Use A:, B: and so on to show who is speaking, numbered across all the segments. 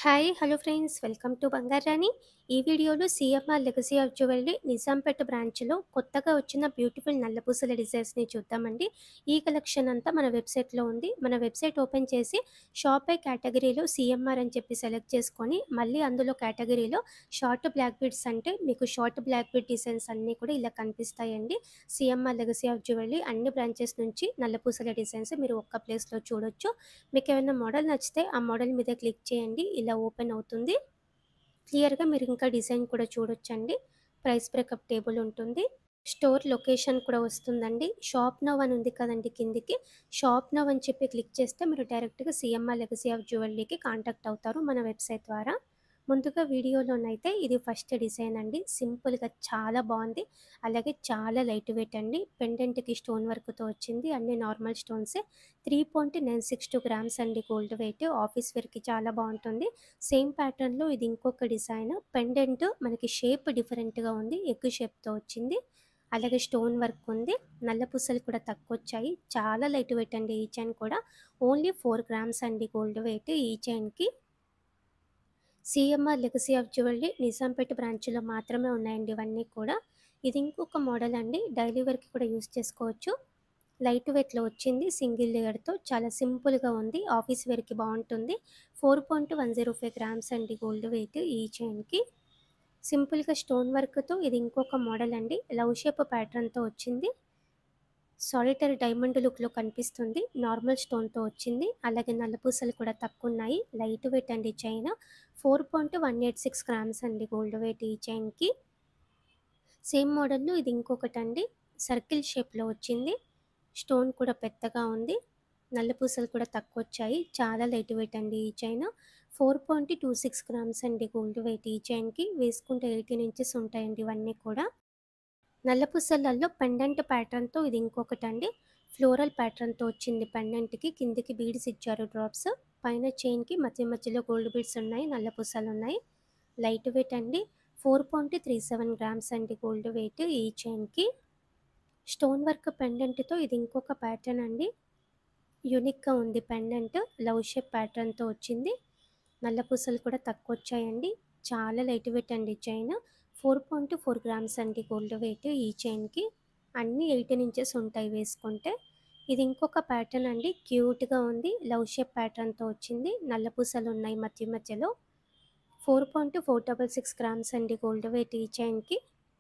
A: hi hello friends welcome to Bangarani ఈ వీడియోలో CMR legacy of jewellery Nizampet బ్రాంచ్లో కొత్తగా వచ్చిన బ్యూటిఫుల్ నల్లపూసల డిజైన్స్ని చూద్దామండి ఈ కలెక్షన్ అంతా మన వెబ్సైట్లో ఉంది మన వెబ్సైట్ ఓపెన్ చేసి షాప్ పై కేటగిరీలో సిఎంఆర్ అని చెప్పి సెలెక్ట్ చేసుకొని మళ్ళీ అందులో కేటగిరీలో షార్ట్ బ్లాక్ బీడ్స్ అంటే మీకు షార్ట్ బ్లాక్ బీడ్ డిజైన్స్ అన్నీ కూడా ఇలా కనిపిస్తాయండి సిఎంఆర్ లెగసీ ఆఫ్ జ్యువెలరీ అన్ని బ్రాంచెస్ నుంచి నల్లపూసల డిజైన్స్ మీరు ఒక్క ప్లేస్లో చూడొచ్చు మీకు ఏమైనా మోడల్ నచ్చితే ఆ మోడల్ మీద క్లిక్ చేయండి ఇలా ఓపెన్ అవుతుంది క్లియర్గా మీరు ఇంకా డిజైన్ కూడా చూడొచ్చండి ప్రైస్ బ్రేకప్ టేబుల్ ఉంటుంది స్టోర్ లొకేషన్ కూడా వస్తుందండి షాప్ నవ్ అని ఉంది కదండి కిందికి షాప్ నవ్ అని చెప్పి క్లిక్ చేస్తే మీరు డైరెక్ట్గా సిఎంఆర్ లెగసీ ఆఫ్ జ్యువెలరీకి కాంటాక్ట్ అవుతారు మన వెబ్సైట్ ద్వారా ముందుగా వీడియోలోనైతే ఇది ఫస్ట్ డిజైన్ అండి సింపుల్గా చాలా బాగుంది అలాగే చాలా లైట్ వెయిట్ అండి పెండెంట్కి స్టోన్ వర్క్తో వచ్చింది అన్ని నార్మల్ స్టోన్సే three point nine six two grams అండి గోల్డ్ వెయిట్ ఆఫీస్ వేర్కి చాలా బాగుంటుంది సేమ్ ప్యాటర్న్లో ఇది ఇంకొక డిజైన్ పెండెంట్ మనకి షేప్ డిఫరెంట్గా ఉంది ఎగ్ షేప్తో వచ్చింది అలాగే స్టోన్ వర్క్ ఉంది నల్ల పూసలు కూడా తక్కువ వచ్చాయి చాలా లైట్ వెయిట్ అండి ఈ చైన్ కూడా ఓన్లీ ఫోర్ గ్రామ్స్ అండి గోల్డ్ వెయిట్ ఈ చైన్కి CMR legacy of jewellery Nizampet బ్రాంచ్లో మాత్రమే ఉన్నాయండి ఇవన్నీ కూడా ఇది ఇంకొక మోడల్ అండి డైలీ వేర్కి కూడా యూస్ చేసుకోవచ్చు లైట్ వెయిట్లో వచ్చింది సింగిల్ లేయర్తో చాలా సింపుల్గా ఉంది ఆఫీస్ వేర్కి బాగుంటుంది four point one zero five grams అండి గోల్డ్ వెయిట్ ఈ చైన్కి సింపుల్గా స్టోన్ వర్క్తో ఇది ఇంకొక మోడల్ అండి లవ్ షేప్ ప్యాటర్న్తో వచ్చింది సాలిటరీ డైమండ్ లుక్లో కనిపిస్తుంది నార్మల్ స్టోన్తో వచ్చింది అలాగే నల్లపూసలు కూడా తక్కువ ఉన్నాయి లైట్ వెయిట్ అండి chain four point one eight six grams అండి గోల్డ్ వెయిట్ ఈ చైన్కి సేమ్ మోడల్లో ఇది ఇంకొకటి అండి సర్కిల్ షేప్లో వచ్చింది స్టోన్ కూడా పెద్దగా ఉంది నల్లపూసలు కూడా తక్కువ వచ్చాయి చాలా లైట్ వెయిట్ అండి ఈ chain four point two six grams అండి గోల్డ్ వెయిట్ ఈ చైన్కి వేసుకుంటే ఎయిటీన్ ఇంచెస్ ఉంటాయండి ఇవన్నీ కూడా నల్లపూసలలో పెండెంట్ ప్యాటర్న్తో ఇది ఇంకొకటి అండి ఫ్లోరల్ ప్యాటర్న్తో వచ్చింది పెండెంట్కి కిందికి బీడ్స్ ఇచ్చారు డ్రాప్స్ పైన చైన్కి మధ్య మధ్యలో గోల్డ్ బీడ్స్ ఉన్నాయి నల్లపూసలు ఉన్నాయి లైట్ వెయిట్ అండి four point three seven grams అండి గోల్డ్ వెయిట్ ఈ చైన్కి స్టోన్ వర్క్ పెండెంట్తో ఇది ఇంకొక ప్యాటర్న్ అండి యూనిక్గా ఉంది పెండెంట్ లవ్ షేప్ ప్యాటర్న్తో వచ్చింది నల్లపూసలు కూడా తక్కువ వచ్చాయండి చాలా లైట్ వెయిట్ అండి chain four point four grams అండి గోల్డ్ వెయిట్ ఈ చైన్కి అన్నీ ఎయిటీన్ ఇంచెస్ ఉంటాయి వేసుకుంటే ఇది ఇంకొక ప్యాటర్న్ అండి క్యూట్గా ఉంది లవ్ షేప్ ప్యాటర్న్తో వచ్చింది నల్లపూసలు ఉన్నాయి మధ్య మధ్యలో four point four double six grams అండి గోల్డ్ వెయిట్ ఈ చైన్కి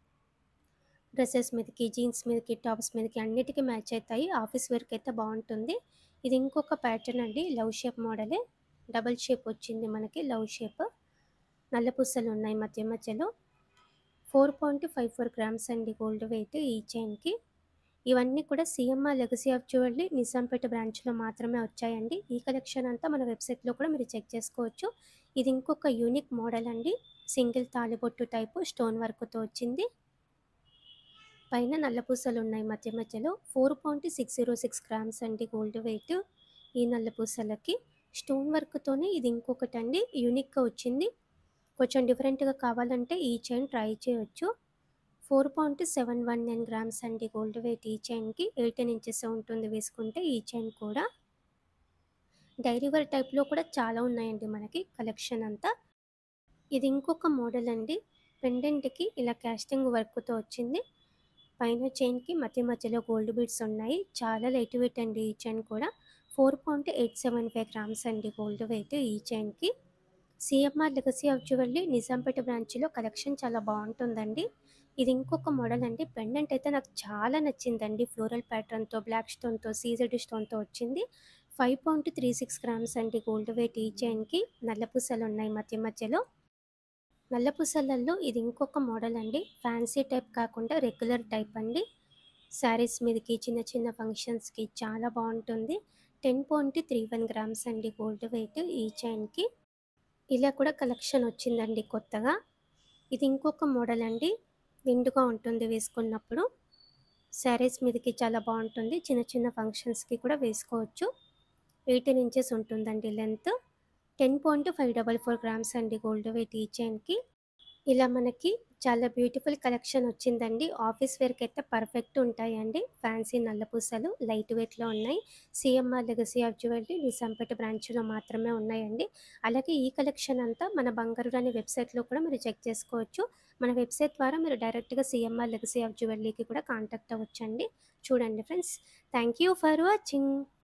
A: డ్రెస్సెస్ మీదకి జీన్స్ మీదకి టాప్స్ మీదకి అన్నిటికీ మ్యాచ్ అవుతాయి ఆఫీస్ వేర్కి అయితే బాగుంటుంది ఇది ఇంకొక ప్యాటర్న్ అండి లవ్ షేప్ మోడలే డబల్ షేప్ వచ్చింది మనకి లవ్ షేప్ నల్లపూసలు ఉన్నాయి మధ్య మధ్యలో four point five four grams అండి గోల్డ్ వెయిట్ ఈ చైన్కి ఇవన్నీ కూడా CMR legacy of jewellery Nizampet బ్రాంచ్లో మాత్రమే వచ్చాయండి ఈ కలెక్షన్ అంతా మన వెబ్సైట్లో కూడా మీరు చెక్ చేసుకోవచ్చు ఇది ఇంకొక యూనిక్ మోడల్ అండి సింగిల్ తాలిబొట్టు టైపు స్టోన్ వర్క్తో వచ్చింది పైన నల్లపూసలు ఉన్నాయి మధ్య మధ్యలో four point six zero six grams అండి గోల్డ్ వెయిట్ ఈ నల్లపూసలకి స్టోన్ వర్క్తోనే ఇది ఇంకొకటి అండి యూనిక్గా వచ్చింది కొంచెం డిఫరెంట్గా కావాలంటే ఈ చైన్ ట్రై చేయొచ్చు four point seven one nine grams అండి గోల్డ్ వెయిట్ ఈ చైన్కి ఎయిటీన్ ఇంచెస్ ఉంటుంది వేసుకుంటే ఈ చైన్ కూడా డైరీ వేర్ టైప్లో కూడా చాలా ఉన్నాయండి మనకి కలెక్షన్ అంతా ఇది ఇంకొక మోడల్ అండి పెండెంట్కి ఇలా క్యాస్టింగ్ వర్క్తో వచ్చింది పైన చైన్కి మధ్య మధ్యలో గోల్డ్ బీడ్స్ ఉన్నాయి చాలా లైట్ వెయిట్ అండి ఈ చైన్ కూడా four point eight seven five grams అండి గోల్డ్ వెయిట్ ఈ చైన్కి CMR legacy of jewellery Nizampet బ్రాంచ్లో కలెక్షన్ చాలా బాగుంటుందండి ఇది ఇంకొక మోడల్ అండి పెండెంట్ అయితే నాకు చాలా నచ్చిందండి ఫ్లోరల్ ప్యాటర్న్తో బ్లాక్ స్టోన్తో సీజెడ్ స్టోన్తో వచ్చింది five point three six grams అండి గోల్డ్ వెయిట్ ఈ చైన్కి నల్లపూసలు ఉన్నాయి మధ్య మధ్యలో నల్లపూసలలో ఇది ఇంకొక మోడల్ అండి ఫ్యాన్సీ టైప్ కాకుండా రెగ్యులర్ టైప్ అండి శారీస్ మీదకి చిన్న చిన్న ఫంక్షన్స్కి చాలా బాగుంటుంది ten point three one grams అండి గోల్డ్ వెయిట్ ఈ చైన్కి ఇలా కూడా కలెక్షన్ వచ్చిందండి కొత్తగా ఇది ఇంకొక మోడల్ అండి నిండుగా ఉంటుంది వేసుకున్నప్పుడు శారీస్ మీదకి చాలా బాగుంటుంది చిన్న చిన్న ఫంక్షన్స్కి కూడా వేసుకోవచ్చు ఎయిటీన్ ఇంచెస్ ఉంటుందండి length ten point five double four grams అండి గోల్డ్ వెయిట్ ఈ చైన్కి ఇలా మనకి చాలా బ్యూటిఫుల్ కలెక్షన్ వచ్చిందండి ఆఫీస్ వేర్కి అయితే పర్ఫెక్ట్ ఉంటాయండి ఫ్యాన్సీ నల్ల పూసలు లైట్ వెయిట్లో ఉన్నాయి CMR legacy of jewellery Nizampet బ్రాంచ్లో మాత్రమే ఉన్నాయండి అలాగే ఈ కలెక్షన్ అంతా మన బంగారు రాణి వెబ్సైట్లో కూడా మీరు చెక్ చేసుకోవచ్చు మన వెబ్సైట్ ద్వారా మీరు డైరెక్ట్గా సిఎంఆర్ లెగసీ ఆఫ్ జ్యువెలరీకి కూడా కాంటాక్ట్ అవ్వచ్చండి చూడండి friends thank you for watching